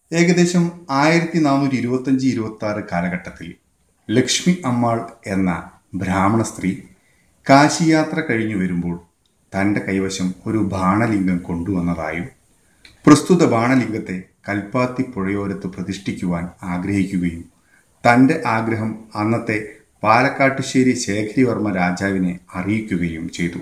ഏകദേശം ആയിരത്തി നാനൂറ്റി ഇരുപത്തഞ്ച് ഇരുപത്തി ആറ് കാലഘട്ടത്തിൽ ലക്ഷ്മി അമ്മാൾ എന്ന ബ്രാഹ്മണ സ്ത്രീ കാശിയാത്ര കഴിഞ്ഞു വരുമ്പോൾ തൻ്റെ കൈവശം ഒരു ബാണലിംഗം കൊണ്ടുവന്നതായും പ്രസ്തുത ബാണലിംഗത്തെ കൽപ്പാത്തി പുഴയോരത്ത് പ്രതിഷ്ഠിക്കുവാൻ ആഗ്രഹിക്കുകയും തൻ്റെ ആഗ്രഹം അന്നത്തെ പാലക്കാട്ടുശ്ശേരി ശേഖരിവർമ്മ രാജാവിനെ അറിയിക്കുകയും ചെയ്തു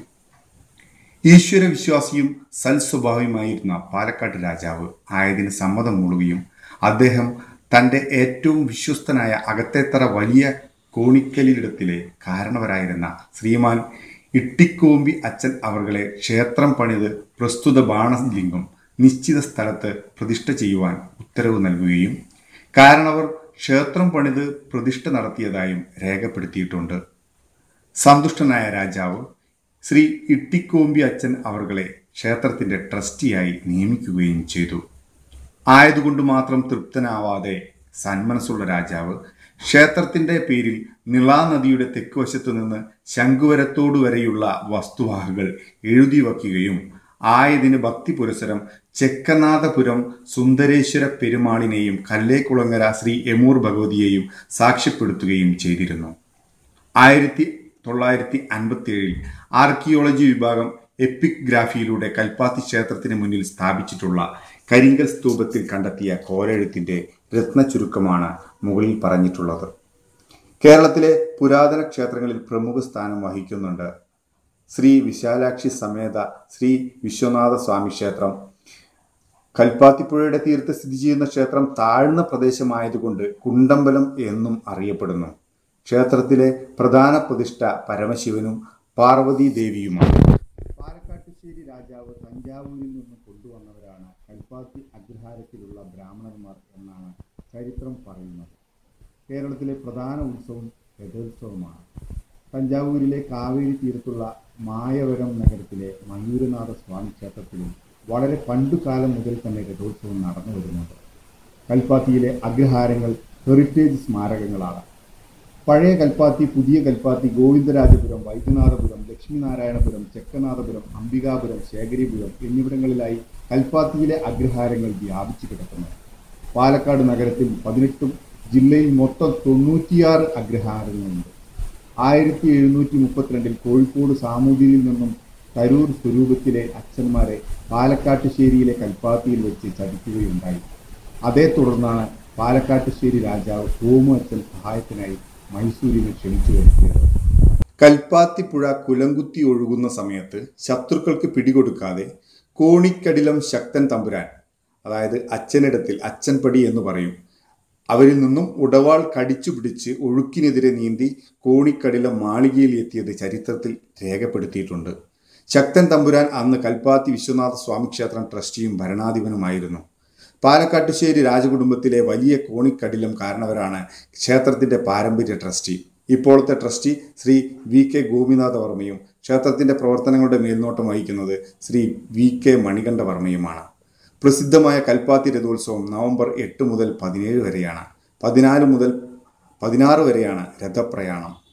ഈശ്വരവിശ്വാസിയും സൽസ്വഭാവിയുമായിരുന്ന പാലക്കാട്ട് രാജാവ് ആയതിന് സമ്മതം മൂളുകയും അദ്ദേഹം തൻ്റെ ഏറ്റവും വിശ്വസ്തനായ അകത്തേത്തറ വലിയ കോണിക്കലിടത്തിലെ കാരണവരായിരുന്ന ശ്രീമാൻ ഇട്ടിക്കോമ്പി അച്ഛൻ അവർകളെ ക്ഷേത്രം പണിത് പ്രസ്തുത ബാണലിംഗം നിശ്ചിത സ്ഥലത്ത് പ്രതിഷ്ഠ ചെയ്യുവാൻ ഉത്തരവ് നൽകുകയും കാരണവർ ക്ഷേത്രം പണിത് പ്രതിഷ്ഠ നടത്തിയതായും രേഖപ്പെടുത്തിയിട്ടുണ്ട് സന്തുഷ്ടനായ രാജാവ് ശ്രീ ഇട്ടിക്കോമ്പി അച്ഛൻ അവർകളെ ക്ഷേത്രത്തിന്റെ ട്രസ്റ്റിയായി നിയമിക്കുകയും ചെയ്തു ആയതുകൊണ്ട് മാത്രം തൃപ്തനാവാതെ സന്മനസ്സുള്ള രാജാവ് ക്ഷേത്രത്തിന്റെ പേരിൽ നിളാ നദിയുടെ തെക്കുവശത്തു നിന്ന് ശംഖുവരത്തോടു വരെയുള്ള വസ്തുവാഹകൾ എഴുതി വയ്ക്കുകയും ആയതിന് ഭക്തി പുരസരം ചെക്കനാഥപുരം സുന്ദരേശ്വര പെരുമാളിനെയും കല്ലേക്കുളങ്ങര ശ്രീ എമൂർ ഭഗവതിയെയും സാക്ഷ്യപ്പെടുത്തുകയും ചെയ്തിരുന്നു ആയിരത്തി തൊള്ളായിരത്തി അൻപത്തി ഏഴിൽ ആർക്കിയോളജി വിഭാഗം എപ്പിഗ്രാഫിയിലൂടെ കൽപ്പാത്തി ക്ഷേത്രത്തിന് മുന്നിൽ സ്ഥാപിച്ചിട്ടുള്ള കരിങ്കൽ സ്തൂപത്തിൽ കണ്ടെത്തിയ കോരെഴുത്തിന്റെ രത്ന ചുരുക്കമാണ് മുകളിൽ പറഞ്ഞിട്ടുള്ളത് കേരളത്തിലെ പുരാതന ക്ഷേത്രങ്ങളിൽ പ്രമുഖ സ്ഥാനം വഹിക്കുന്നുണ്ട് ശ്രീ വിശാലാക്ഷി സമേത ശ്രീ വിശ്വനാഥ സ്വാമി ക്ഷേത്രം കൽപ്പാത്തിപ്പുഴയുടെ തീരത്ത് സ്ഥിതി ചെയ്യുന്ന ക്ഷേത്രം താഴ്ന്ന പ്രദേശമായതുകൊണ്ട് കുണ്ടമ്പലം എന്നും അറിയപ്പെടുന്നു ക്ഷേത്രത്തിലെ പ്രധാന പ്രതിഷ്ഠ പരമശിവനും പാർവതി ദേവിയുമാണ് പാലക്കാട്ടുശ്ശേരി രാജാവ് തഞ്ചാവൂരിൽ നിന്ന് കൊണ്ടുവന്നവരാണ് കൽപ്പാത്തി അഗ്രഹാരത്തിലുള്ള ബ്രാഹ്മണന്മാർ എന്നാണ് ചരിത്രം പറയുന്നത് കേരളത്തിലെ പ്രധാന ഉത്സവം രഥോത്സവമാണ് തഞ്ചാവൂരിലെ കാവേരി തീരത്തുള്ള മായവരം നഗരത്തിലെ മയൂരനാഥ സ്വാമി ക്ഷേത്രത്തിലും വളരെ പണ്ടുകാലം മുതൽ തന്നെ രഥോത്സവം നടന്നു വരുന്നുണ്ട് കൽപ്പാത്തിയിലെ അഗ്രഹാരങ്ങൾ ഹെറിറ്റേജ് സ്മാരകങ്ങളാണ് പഴയ കൽപ്പാത്തി പുതിയ കൽപ്പാത്തി ഗോവിന്ദരാജപുരം വൈദ്യനാഥപുരം ലക്ഷ്മിനാരായണപുരം ചെക്കനാഥപുരം അംബികാപുരം ശേഖരിപുരം എന്നിവിടങ്ങളിലായി കൽപ്പാത്തിയിലെ അഗ്രഹാരങ്ങൾ വ്യാപിച്ചു കിടക്കുന്നു പാലക്കാട് നഗരത്തിൽ പതിനെട്ടും ജില്ലയിൽ മൊത്തം തൊണ്ണൂറ്റിയാറ് അഗ്രഹാരങ്ങളുണ്ട് ആയിരത്തി എഴുന്നൂറ്റി മുപ്പത്തിരണ്ടിൽ കോഴിക്കോട് സാമൂതിരിയിൽ നിന്നും തരൂർ സ്വരൂപത്തിലെ അച്ഛന്മാരെ പാലക്കാട്ടുശ്ശേരിയിലെ കൽപ്പാത്തിയിൽ വെച്ച് ചതിക്കുകയുണ്ടായി അതേ തുടർന്നാണ് പാലക്കാട്ടുശ്ശേരി രാജാവ് സോമു അച്ഛൻ സഹായത്തിനായി മൈസൂരിനെ ക്ഷണിച്ചു വരുത്തിയത് കൽപ്പാത്തിപ്പുഴ കുലങ്കുത്തി ഒഴുകുന്ന സമയത്ത് ശത്രുക്കൾക്ക് പിടികൊടുക്കാതെ കോണിക്കടിലം ശക്തൻ തമ്പുരാൻ അതായത് അച്ഛനിടത്തിൽ അച്ഛൻപടി എന്ന് പറയും അവരിൽ നിന്നും ഉടവാൾ കടിച്ചു പിടിച്ച് ഒഴുക്കിനെതിരെ നീന്തി കോണിക്കടിലം മാളികയിൽ എത്തിയത് ചരിത്രത്തിൽ രേഖപ്പെടുത്തിയിട്ടുണ്ട് ശക്തൻ തമ്പുരാൻ അന്ന് കൽപ്പാത്തി വിശ്വനാഥ സ്വാമി ക്ഷേത്രം ട്രസ്റ്റിയും ഭരണാധിപനുമായിരുന്നു പാലക്കാട്ടുശ്ശേരി രാജകുടുംബത്തിലെ വലിയ കോണിക്കടിലം കാരണവരാണ് ക്ഷേത്രത്തിന്റെ പാരമ്പര്യ ട്രസ്റ്റി ഇപ്പോഴത്തെ ട്രസ്റ്റി ശ്രീ വി കെ ഗോപിനാഥവർമ്മയും ക്ഷേത്രത്തിന്റെ പ്രവർത്തനങ്ങളുടെ മേൽനോട്ടം വഹിക്കുന്നത് ശ്രീ വി കെ മണികണ്ഠവർമ്മയുമാണ് പ്രസിദ്ധമായ കൽപ്പാത്തി രഥോത്സവം നവംബർ എട്ട് മുതൽ പതിനേഴ് വരെയാണ് പതിനാല് മുതൽ പതിനാറ് വരെയാണ് രഥപ്രയാണം